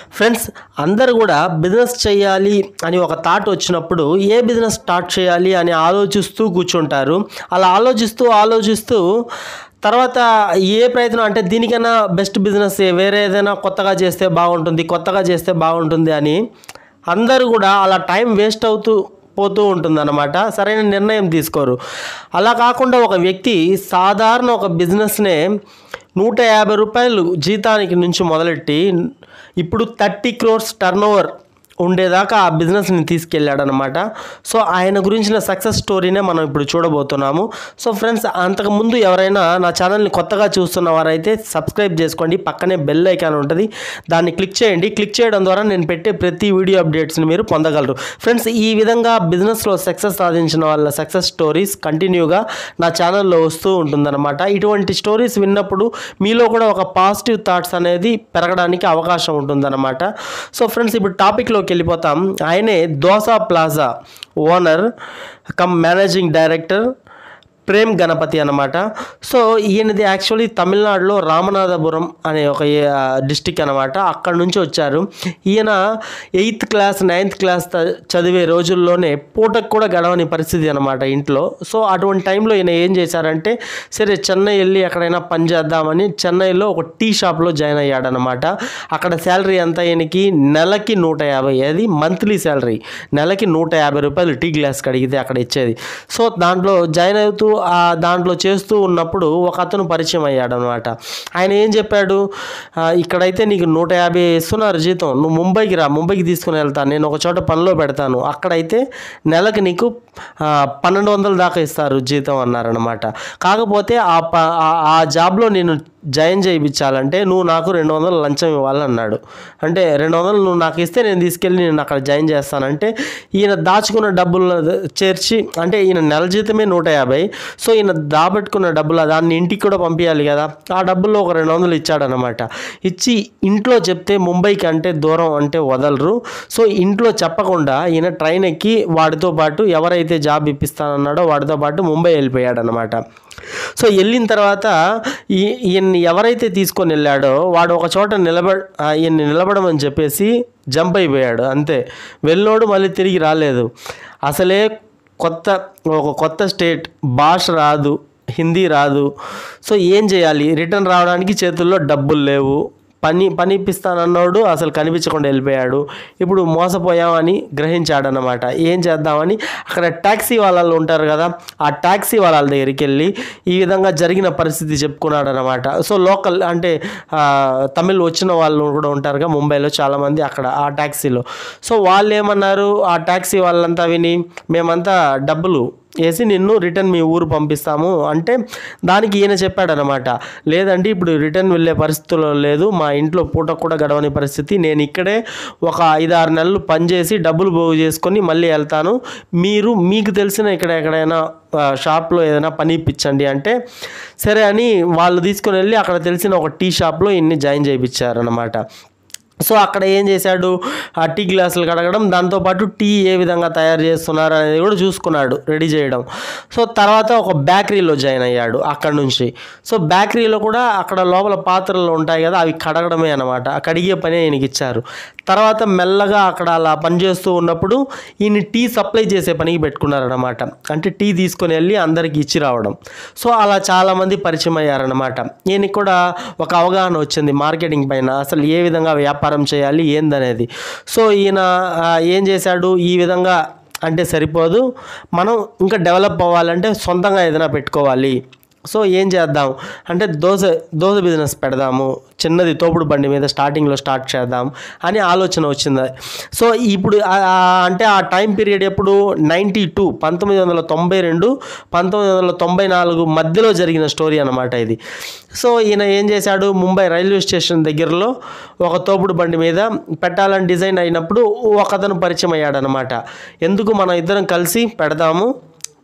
friends అందరు కూడా business చేయాలి అని ఒక థాట్ వచ్చినప్పుడు ఏ బిజినెస్ స్టార్ట్ చేయాలి అని ఆలోచిస్తూ కూర్చుంటారు అలా ఆలోచిస్తూ ఆలోచిస్తూ తర్వాత ఏ ప్రయత్నం అంటే దీనికైనా బెస్ట్ బిజినెస్ వేరే ఏదైనా కొత్తగా చేస్తే బాగుంటుంది కొత్తగా చేస్తే బాగుంటుంది అని అందరూ కూడా అలా టైం వేస్ట్ అవుతూ పోతూ ఉంటుందన్నమాట సరైన నిర్ణయం తీసుకోరు అలా కాకుండా ఒక వ్యక్తి సాధారణ ఒక బిజినెస్నే నూట యాభై రూపాయలు జీతానికి నుంచి మొదలెట్టి ఇప్పుడు థర్టీ క్రోర్స్ టర్న్ ఓవర్ ఉండేదాకా ఆ బిజినెస్ని తీసుకెళ్ళాడనమాట సో ఆయన గురించిన సక్సెస్ స్టోరీనే మనం ఇప్పుడు చూడబోతున్నాము సో ఫ్రెండ్స్ అంతకుముందు ఎవరైనా నా ఛానల్ని కొత్తగా చూస్తున్న వారైతే సబ్స్క్రైబ్ చేసుకోండి పక్కనే బెల్ ఐకాన్ ఉంటుంది దాన్ని క్లిక్ చేయండి క్లిక్ చేయడం ద్వారా నేను పెట్టే ప్రతి వీడియో అప్డేట్స్ని మీరు పొందగలరు ఫ్రెండ్స్ ఈ విధంగా బిజినెస్లో సక్సెస్ సాధించిన వాళ్ళ సక్సెస్ స్టోరీస్ కంటిన్యూగా నా ఛానల్లో వస్తూ ఉంటుందన్నమాట ఇటువంటి స్టోరీస్ విన్నప్పుడు మీలో కూడా ఒక పాజిటివ్ థాట్స్ అనేది పెరగడానికి అవకాశం ఉంటుందన్నమాట సో ఫ్రెండ్స్ ఇప్పుడు టాపిక్లోకి వెళ్ళిపోతాం ఆయనే Dosa Plaza owner cum managing director Prem Ganapathi అన్నమాట సో ఈయనది యాక్చువల్లీ తమిళనాడులో రామనాథపురం అనే ఒక డిస్టిక్ అనమాట అక్కడ నుంచి వచ్చారు ఈయన ఎయిత్ క్లాస్ నైన్త్ క్లాస్ త- చదివే రోజుల్లోనే పూటకు కూడా గడవని పరిస్థితి అనమాట ఇంట్లో సో అటువంటి టైంలో ఈయన ఏం చేశారంటే సరే చెన్నై వెళ్ళి ఎక్కడైనా పని చేద్దామని చెన్నైలో ఒక టీ షాప్లో జాయిన్ అయ్యాడనమాట అక్కడ శాలరీ అంతా ఈయనకి నెలకి నూట యాభై అది మంత్లీ శాలరీ నెలకి నూట యాభై రూపాయలు టీ గ్లాస్కి అడిగితే అక్కడ ఇచ్చేది సో దాంట్లో జాయిన్ అవుతూ ఆ దాంట్లో చేస్తూ ఉన్నప్పుడు ఒక అతను పరిచయం అయ్యాడు అనమాట ఆయన ఏం చెప్పాడు "ఆ, ఇక్కడైతే నీకు నూట యాభై ఇస్తున్నారు జీతం నువ్వు ముంబైకి రా ముంబైకి తీసుకుని వెళ్తాను నేను ఒక చోట పనిలో పెడతాను అక్కడైతే నెలకి నీకు ఆ, పన్నెండు వందల దాకా ఇస్తారు జీతం అన్నారనమాట కాకపోతే ఆ ప ఆ- ఆ జాబ్లో నేను జాయిన్ చేయించాలంటే నువ్వు నాకు రెండు వందలు లంచం ఇవ్వాలన్నాడు అంటే రెండు వందలు నువ్వు నాకు ఇస్తే నేను తీసుకెళ్ళి నేను అక్కడ జాయిన్ చేస్తానంటే ఈయన దాచుకున్న డబ్బులు చేర్చి అంటే ఈయన నెల జీతమే నూట యాభై సో ఈయన దాబెట్టుకున్న డబ్బులు దాన్ని ఇంటికి కూడా పంపించాలి కదా ఆ డబ్బుల్లో ఒక రెండు వందలు ఇచ్చాడనమాట ఇచ్చి ఇంట్లో చెప్తే ముంబైకి అంటే దూరం అంటే వదలరు సో ఇంట్లో చెప్పకుండా ఈయన ట్రైన్ ఎక్కి వాడితో పాటు ఎవరైతే జాబ్ ఇప్పిస్తానన్నాడో వాడితో పాటు ముంబై వెళ్ళిపోయాడనమాట సో వెళ్ళిన తర్వాత ఈ ఈయన్ని ఎవరైతే తీసుకొని వెళ్ళాడో వాడు ఒక చోట నిలబ ఆ, ఈయన్ని నిలబడమని చెప్పేసి జంప్ అయిపోయాడు అంతే వెళ్ళోడు మళ్ళీ తిరిగి రాలేదు అసలే కొత్త ఒక కొత్త స్టేట్ భాష రాదు హిందీ రాదు సో ఏం చేయాలి రిటర్న్ రావడానికి చేతుల్లో డబ్బులు లేవు పని పని ఇప్పిస్తానన్నాడు అసలు కనిపించకుండా వెళ్ళిపోయాడు ఇప్పుడు మోసపోయామని గ్రహించాడనమాట ఏం చేద్దామని అక్కడ ట్యాక్సీ వాళ్ళు ఉంటారు కదా ఆ ట్యాక్సీ వాళ్ళ దగ్గరికి వెళ్ళి ఈ విధంగా జరిగిన పరిస్థితి చెప్పుకున్నాడు అనమాట సో లోకల్ అంటే ఆ, తమిళ్ వచ్చిన వాళ్ళు కూడా ఉంటారుగా ముంబైలో చాలామంది అక్కడ ఆ ట్యాక్సీలో సో వాళ్ళు ఏమన్నారు ఆ ట్యాక్సీ వాళ్ళంతా విని మేమంతా డబ్బులు వేసి నిన్ను రిటర్న్ మీ ఊరు పంపిస్తాము అంటే దానికి ఈయన చెప్పాడనమాట లేదండి ఇప్పుడు రిటర్న్ వెళ్ళే పరిస్థితుల్లో లేదు మా ఇంట్లో పూట కూడా గడవని పరిస్థితి నేను ఇక్కడే ఒక ఐదు ఆరు నెలలు పనిచేసి డబ్బులు పోగు చేసుకొని మళ్ళీ వెళ్తాను మీరు మీకు తెలిసిన ఇక్కడ ఎక్కడైనా ఆ, షాప్లో ఏదైనా పని ఇప్పించండి అంటే సరే అని వాళ్ళు తీసుకొని వెళ్ళి అక్కడ తెలిసిన ఒక టీ షాప్లో ఇన్ని జాయిన్ చేయించారనమాట సో అక్కడ ఏం చేశాడు ఆ టీ గ్లాసులు కడగడం దాంతోపాటు టీ ఏ విధంగా తయారు చేస్తున్నారు అనేది కూడా చూసుకున్నాడు రెడీ చేయడం సో తర్వాత ఒక బేకరీలో జాయిన్ అయ్యాడు అక్కడ నుంచి సో బేకరీలో కూడా అక్కడ లోపల పాత్రలు ఉంటాయి కదా అవి కడగడమే అనమాట ఆ కడిగే పని ఈయనకి ఇచ్చారు తర్వాత మెల్లగా అక్కడ అలా పనిచేస్తూ ఉన్నప్పుడు ఈయన టీ సప్లై చేసే పనికి పెట్టుకున్నారనమాట అంటే టీ తీసుకొని వెళ్ళి అందరికి ఇచ్చి రావడం సో అలా చాలామంది పరిచయం అయ్యారనమాట ఈయనకి కూడా ఒక అవగాహన వచ్చింది మార్కెటింగ్ పైన అసలు ఏ విధంగా వ్యాపారం చేయాలి ఏందనేది సో ఈయన ఆ, ఏం చేశాడు ఈ విధంగా అంటే సరిపోదు మనం ఇంకా డెవలప్ అవ్వాలంటే సొంతంగా ఏదైనా పెట్టుకోవాలి సో ఏం చేద్దాం అంటే దోశ దోశ బిజినెస్ పెడదాము చిన్నది తోపుడు బండి మీద స్టార్టింగ్లో స్టార్ట్ చేద్దాం అని ఆలోచన వచ్చింది సో ఇప్పుడు ఆ- ఆ- అంటే ఆ టైం పీరియడ్ ఎప్పుడు నైంటీ టూ పంతొమ్మిది వందల తొంభై రెండు పంతొమ్మిది వందల తొంభై నాలుగు మధ్యలో జరిగిన స్టోరీ అనమాట ఇది సో ఈయన ఏం చేశాడు ముంబై రైల్వే స్టేషన్ దగ్గరలో ఒక తోపుడు బండి మీద పెట్టాలని డిజైన్ అయినప్పుడు ఒకతను పరిచయం అయ్యాడనమాట ఎందుకు మనం ఇద్దరం కలిసి పెడదాము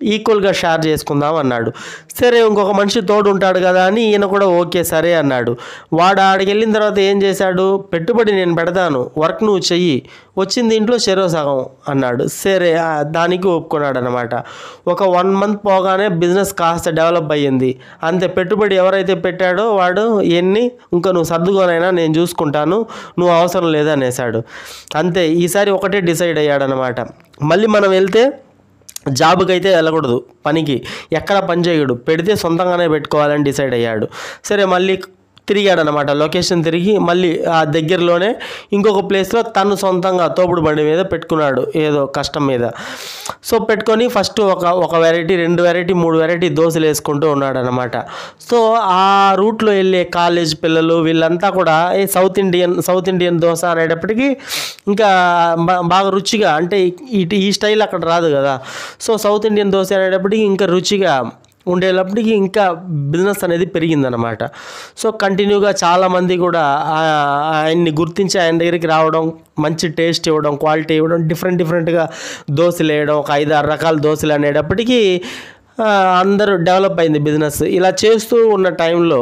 ఈక్వల్గా షేర్ చేసుకుందాం అన్నాడు సరే ఇంకొక మనిషి తోడు ఉంటాడు కదా అని ఈయన కూడా ఓకే సరే అన్నాడు వాడు ఆడికి వెళ్ళిన తర్వాత ఏం చేశాడు పెట్టుబడి నేను పెడతాను వర్క్ నువ్వు చెయ్యి వచ్చిన దీంట్లో చెరో సగం అన్నాడు సరే ఆ, దానికి ఒప్పుకున్నాడు అనమాట ఒక వన్ మంత్ పోగానే బిజినెస్ కాస్త డెవలప్ అయ్యింది అంతే పెట్టుబడి ఎవరైతే పెట్టాడో వాడు ఎన్ని ఇంకా నువ్వు సర్దుకోనైనా నేను చూసుకుంటాను నువ్వు అవసరం లేదనేసాడు అంతే ఈసారి ఒకటే డిసైడ్ అయ్యాడనమాట మళ్ళీ మనం వెళ్తే జాబ్కి అయితే వెళ్ళకూడదు పనికి ఎక్కడ పని చేయడు పెడితే సొంతంగానే పెట్టుకోవాలని డిసైడ్ అయ్యాడు సరే మళ్ళీ తిరిగాడు అనమాట లొకేషన్ తిరిగి మళ్ళీ ఆ దగ్గరలోనే ఇంకొక ప్లేస్లో తను సొంతంగా తోపుడు బండి మీద పెట్టుకున్నాడు ఏదో కష్టం మీద సో పెట్టుకొని ఫస్ట్ ఒక ఒక వెరైటీ రెండు వెరైటీ మూడు వెరైటీ దోశలు వేసుకుంటూ ఉన్నాడు అనమాట సో ఆ రూట్లో వెళ్ళే కాలేజ్ పిల్లలు వీళ్ళంతా కూడా ఏ South Indian South Indian dosa అనేటప్పటికీ ఇంకా బా- బాగా రుచిగా అంటే ఇటు ఈ స్టైల్ అక్కడ రాదు కదా సో సౌత్ ఇండియన్ దోశ అనేటప్పటికి ఇంకా రుచిగా ఉండేటప్పటికి ఇంకా బిజినెస్ అనేది పెరిగిందనమాట సో కంటిన్యూగా చాలామంది కూడా ఆ- ఆయన్ని గుర్తించి ఆయన దగ్గరికి రావడం మంచి టేస్ట్ ఇవ్వడం క్వాలిటీ ఇవ్వడం డిఫరెంట్ డిఫరెంట్గా దోశలు వేయడం ఒక ఐదు ఆరు రకాల దోశలు అనేటప్పటికీ ఆ, అందరూ డెవలప్ అయింది బిజినెస్ ఇలా చేస్తూ ఉన్న టైంలో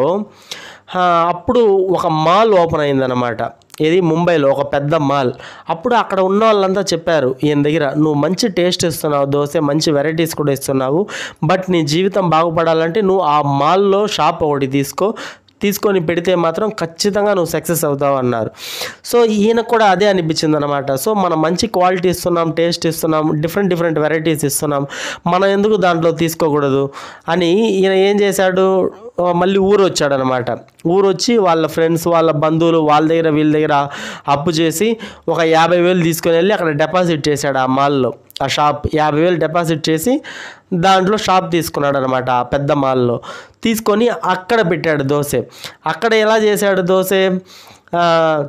ఆ, అప్పుడు ఒక మాల్ ఓపెన్ అయిందనమాట ఇది ముంబైలో ఒక పెద్ద మాల్ అప్పుడు అక్కడ ఉన్న వాళ్ళంతా చెప్పారు ఈయన దగ్గర నువ్వు మంచి టేస్ట్ ఇస్తున్నావు దోశ మంచి వెరైటీస్ కూడా ఇస్తున్నావు బట్ నీ జీవితం బాగుపడాలంటే నువ్వు ఆ మాల్లో షాప్ ఒకటి తీసుకో తీసుకొని పెడితే మాత్రం ఖచ్చితంగా నువ్వు సక్సెస్ అవుతావు అన్నారు సో ఈయనకు కూడా అదే అనిపించింది అనమాట సో మనం మంచి క్వాలిటీ ఇస్తున్నాం టేస్ట్ ఇస్తున్నాం డిఫరెంట్ డిఫరెంట్ వెరైటీస్ ఇస్తున్నాం మనం ఎందుకు దాంట్లో తీసుకోకూడదు అని ఈయన ఏం చేశాడు ఆ, మళ్ళీ ఊరు వచ్చాడు అనమాట ఊరు వచ్చి వాళ్ళ ఫ్రెండ్స్ వాళ్ళ బంధువులు వాళ్ళ దగ్గర వీళ్ళ దగ్గర అప్పు చేసి ఒక యాభై వేలు తీసుకొని వెళ్ళి అక్కడ డిపాజిట్ చేశాడు ఆ మాల్లో ఆ షాప్ యాభై వేలు డిపాజిట్ చేసి దాంట్లో షాప్ తీసుకున్నాడు అనమాట ఆ పెద్ద మాల్లో తీసుకొని అక్కడ పెట్టాడు దోశ అక్కడ ఎలా చేశాడు దోశ ఆ,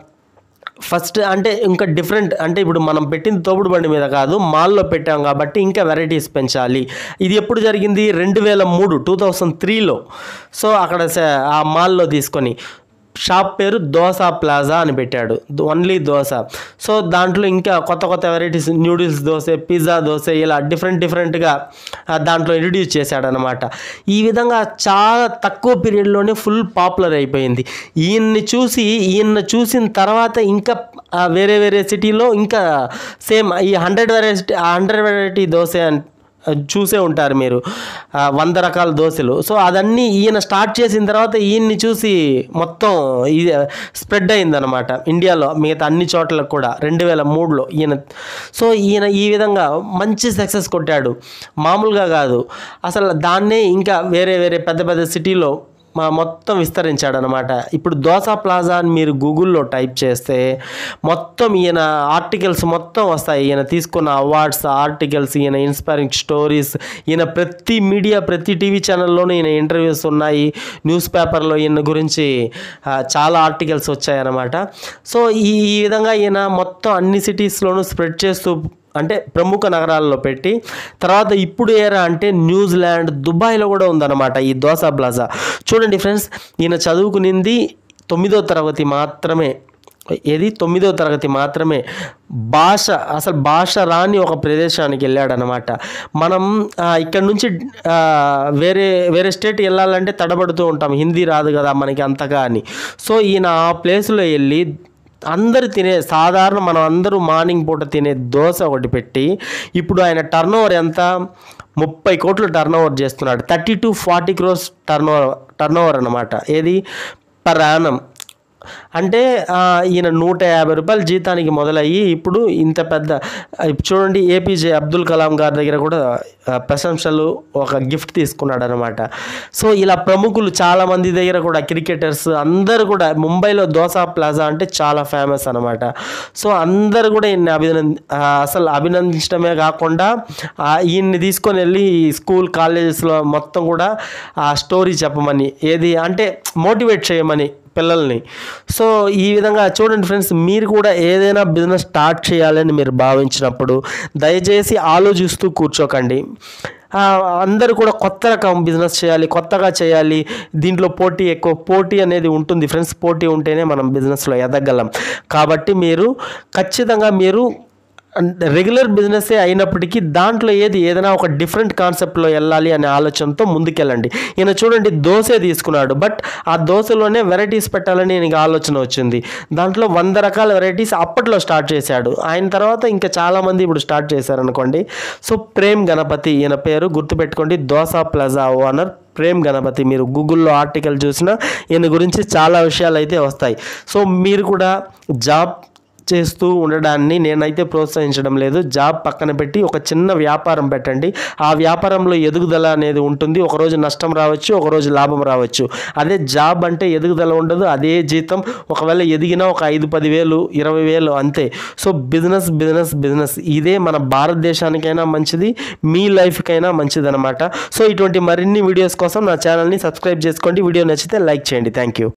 ఫస్ట్ అంటే ఇంకా డిఫరెంట్ అంటే ఇప్పుడు మనం పెట్టింది తోపుడు బండి మీద కాదు మాల్లో పెట్టాం కాబట్టి ఇంకా వెరైటీస్ పెంచాలి ఇది ఎప్పుడు జరిగింది రెండు వేల మూడు టూ థౌజండ్ త్రీలో సో అక్కడ స- ఆ మాల్లో తీసుకొని షాప్ పేరు దోసా ప్లాజా అని పెట్టాడు ఓన్లీ దోశ సో దాంట్లో ఇంకా కొత్త కొత్త varieties noodles dosa pizza dosa ఇలా డిఫరెంట్ డిఫరెంట్గా ఆ, దాంట్లో ఇంట్రడ్యూస్ చేశాడనమాట ఈ విధంగా చాలా తక్కువ పీరియడ్లోనే ఫుల్ పాపులర్ అయిపోయింది ఈయన్ని చూసి ఈయన చూసిన తర్వాత ఇంకా ఆ, వేరే వేరే సిటీలో ఇంకా సేమ్ ఈ hundred variety hundred variety dosa అని చూసే ఉంటారు మీరు ఆ, వంద రకాల దోశలు సో అదన్నీ ఈయన స్టార్ట్ చేసిన తర్వాత ఈయన్ని చూసి మొత్తం ఇది స్ప్రెడ్ అయిందనమాట ఇండియాలో మిగతా అన్ని చోట్లకు కూడా రెండు వేల మూడులో ఈయన సో ఈయన ఈ విధంగా మంచి సక్సెస్ కొట్టాడు మామూలుగా కాదు అసలు దాన్నే ఇంకా వేరే వేరే పెద్ద పెద్ద సిటీలో మా మొత్తం విస్తరించాడనమాట ఇప్పుడు దోసా ప్లాజా అని మీరు గూగుల్లో టైప్ చేస్తే మొత్తం ఈయన ఆర్టికల్స్ మొత్తం వస్తాయి ఈయన తీసుకున్న అవార్డ్స్ ఆర్టికల్స్ ఈయన ఇన్స్పైరింగ్ స్టోరీస్ ఈయన ప్రతి మీడియా ప్రతి టీవీ ఛానల్లోనూ ఈయన ఇంటర్వ్యూస్ ఉన్నాయి న్యూస్ పేపర్లో ఈయన గురించి ఆ, చాలా ఆర్టికల్స్ వచ్చాయన్నమాట సో ఈ ఈ విధంగా ఈయన మొత్తం అన్ని సిటీస్లోనూ స్ప్రెడ్ చేస్తూ అంటే ప్రముఖ నగరాల్లో పెట్టి తర్వాత ఇప్పుడు ఏరా అంటే న్యూజిలాండ్ దుబాయ్లో కూడా ఉందన్నమాట ఈ దోసా ప్లాజా చూడండి ఫ్రెండ్స్ ఈయన చదువుకునింది తొమ్మిదో తరగతి మాత్రమే ఏది తొమ్మిదో తరగతి మాత్రమే భాష అసలు భాష రాని ఒక ప్రదేశానికి వెళ్ళాడనమాట మనం ఆ, ఇక్కడ నుంచి ఆ, వేరే వేరే స్టేట్ వెళ్ళాలంటే తడబడుతూ ఉంటాం హిందీ రాదు కదా మనకి అంతగా అని సో ఈయన ఆ ప్లేస్లో వెళ్ళి అందరు తినే సాధారణ మనం అందరూ మార్నింగ్ పూట తినే దోశ ఒకటి పెట్టి ఇప్పుడు ఆయన టర్న్ ఓవర్ ఎంత ముప్పై కోట్లు టర్న్ ఓవర్ చేస్తున్నాడు thirty to forty crores turn over turn over అనమాట ఏది పర్ యానం అంటే ఆ, ఈయన నూట యాభై రూపాయల జీతానికి మొదలయ్యి ఇప్పుడు ఇంత పెద్ద ఇప్పుడు చూడండి ఏపీజే అబ్దుల్ కలాం గారి దగ్గర కూడా ఆ, ప్రశంసలు ఒక గిఫ్ట్ తీసుకున్నాడు అనమాట సో ఇలా ప్రముఖులు చాలా మంది దగ్గర కూడా క్రికెటర్స్ అందరూ కూడా ముంబైలో దోసా ప్లాజా అంటే చాలా ఫేమస్ అనమాట సో అందరు కూడా ఈయన్ని అభినంది ఆ, అసలు అభినందించడమే కాకుండా ఆ, ఈయన్ని తీసుకొని వెళ్ళి స్కూల్ కాలేజెస్లో మొత్తం కూడా ఆ స్టోరీ చెప్పమని ఏది అంటే మోటివేట్ చేయమని పిల్లల్ని సో ఈ విధంగా చూడండి ఫ్రెండ్స్ మీరు కూడా ఏదైనా బిజినెస్ స్టార్ట్ చేయాలని మీరు భావించినప్పుడు దయచేసి ఆలోచిస్తూ కూర్చోకండి ఆ, అందరూ కూడా కొత్త రకం బిజినెస్ చేయాలి కొత్తగా చేయాలి దీంట్లో పోటీ ఎక్కువ పోటీ అనేది ఉంటుంది ఫ్రెండ్స్ పోటీ ఉంటేనే మనం బిజినెస్లో ఎదగలం కాబట్టి మీరు ఖచ్చితంగా మీరు రెగ్యులర్ బిజినెస్ అయినప్పటికీ దాంట్లో ఏది ఏదైనా ఒక డిఫరెంట్ కాన్సెప్ట్లో వెళ్ళాలి అనే ఆలోచనతో ముందుకెళ్ళండి ఈయన చూడండి దోశ తీసుకున్నాడు బట్ ఆ దోశలోనే వెరైటీస్ పెట్టాలని ఈయనకి ఆలోచన వచ్చింది దాంట్లో వంద రకాల వెరైటీస్ అప్పట్లో స్టార్ట్ చేశాడు ఆయన తర్వాత ఇంకా చాలామంది ఇప్పుడు స్టార్ట్ చేశారనుకోండి సో ప్రేమ్ గణపతి ఈయన పేరు గుర్తుపెట్టుకోండి దోసా ప్లజా ఓనర్ ప్రేమ్ గణపతి మీరు గూగుల్లో ఆర్టికల్ చూసినా ఈయన గురించి చాలా విషయాలు అయితే వస్తాయి సో మీరు కూడా జాబ్ చేస్తూ ఉండడాన్ని నేనైతే ప్రోత్సహించడం లేదు జాబ్ పక్కన పెట్టి ఒక చిన్న వ్యాపారం పెట్టండి ఆ వ్యాపారంలో ఎదుగుదల అనేది ఉంటుంది ఒకరోజు నష్టం రావచ్చు ఒకరోజు లాభం రావచ్చు అదే జాబ్ అంటే ఎదుగుదల ఉండదు అదే జీతం ఒకవేళ ఎదిగినా ఒక ఐదు పది వేలు ఇరవై వేలు అంతే సో బిజినెస్ బిజినెస్ బిజినెస్ ఇదే మన భారతదేశానికైనా మంచిది మీ లైఫ్కైనా మంచిది అనమాట సో ఇటువంటి మరిన్ని వీడియోస్ కోసం నా ఛానల్ని సబ్స్క్రైబ్ చేసుకోండి వీడియో నచ్చితే లైక్ చేయండి థ్యాంక్ యూ